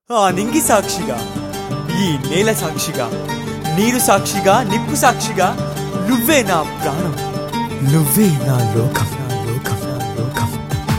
ఆ నింగి సాక్షిగా ఈ నేల సాక్షిగా నీరు సాక్షిగా నిప్పు సాక్షిగా నువ్వే నా ప్రాణం నువ్వే నా లోకం నా లోకం నా లోకం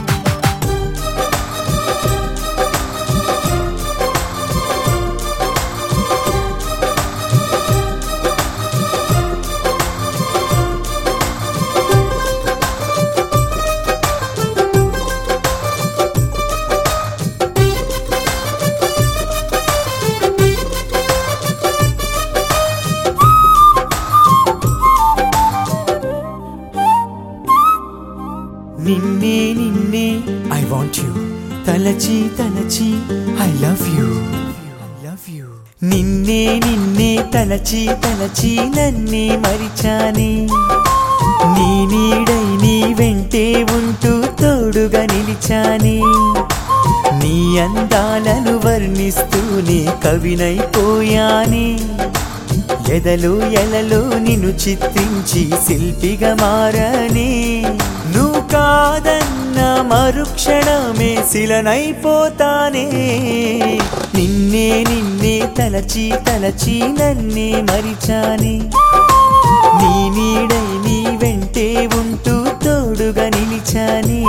నిన్నే నిన్నే ఐ వాంట్ యు తలచి తలచి I love you love you నిన్నే నిన్నే తలచి తలచి నన్నే మరిచానే నీ నీడై నీ వెంటే ఉంటూ తోడుగా నిలిచానే నీ అందాలను వర్ణిస్తూనే కవినైపోయానే ఎదలు ఎలలో నిన్ను చిత్రించి శిల్పిగా మారనే నువ్వు కాదన్న మరుక్షణమే శిలనైపోతానే నిన్నే నిన్నే తలచి తలచి నన్నే మరిచానే నీ నీడై నీ వెంటే ఉంటూ తోడుగా నిలిచానే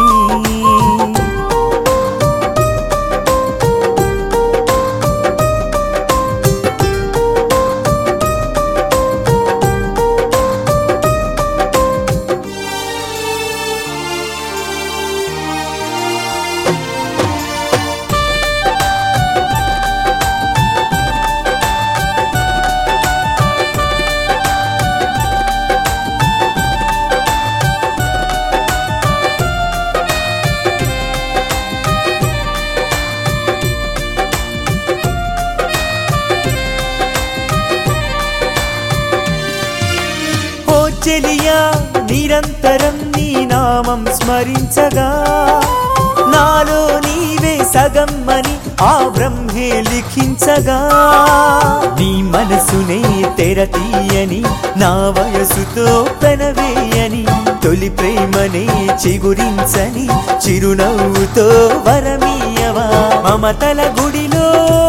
ఓ చెలియా నిరంతరం నీ నామం స్మరించగా నాలో నీవే సగం అని ఆ బ్రహ్మే లిఖించగా నీ మనసునే తెరతీయని నా వయసుతో పెనవేయని తొలి ప్రేమనే చిగురించని చిరునవ్వుతో వరమీయవా మమతల గుడిలో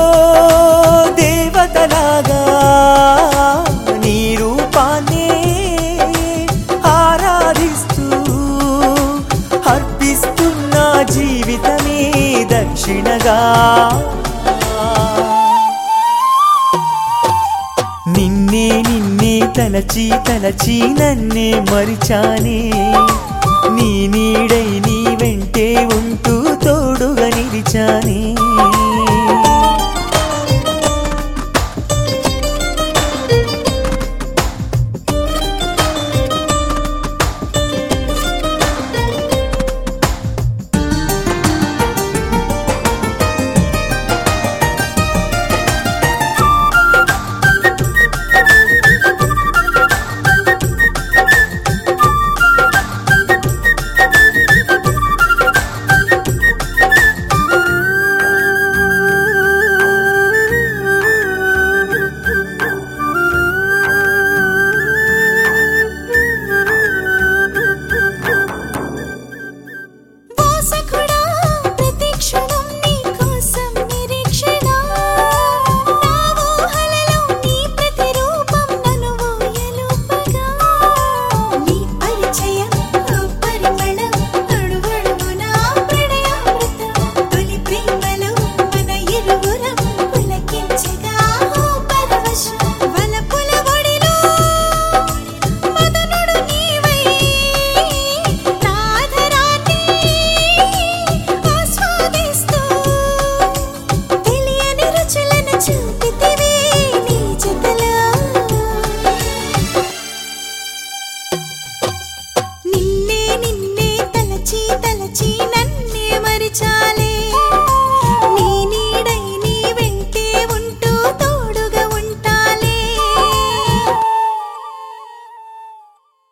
దేవతలాగా నీ రూపాన్నే ఆరాధిస్తూ అర్పిస్తున్న జీవితమే దక్షిణగా నిన్నే నిన్నే తలచి తలచి నన్నే మరిచానే నీ నీడై నీ వెంటే ఉంటూ తోడుగా నిలిచానే వాసకుడా ప్రతిక్షణం నీ కోసం నిరీక్షణ నా ఊహలలో నీ ప్రతిరూపం నన్ను ఊయలుపగా నీ పరిచయం ఆ పరిమళం అడుగడుగునా ప్రణయామృతం తొలి ప్రేమలో మన ఇరువురం పులకించగా ఓ పరవశం వలపుల ఒడిలో మదనుడు నీవై నాధరాన్ని ఆస్వాదిస్తూ తెలియని రుచులను చూపితివే నీ జతలో నిన్నే నిన్నే తలచి తలచి నన్నే మరిచాలే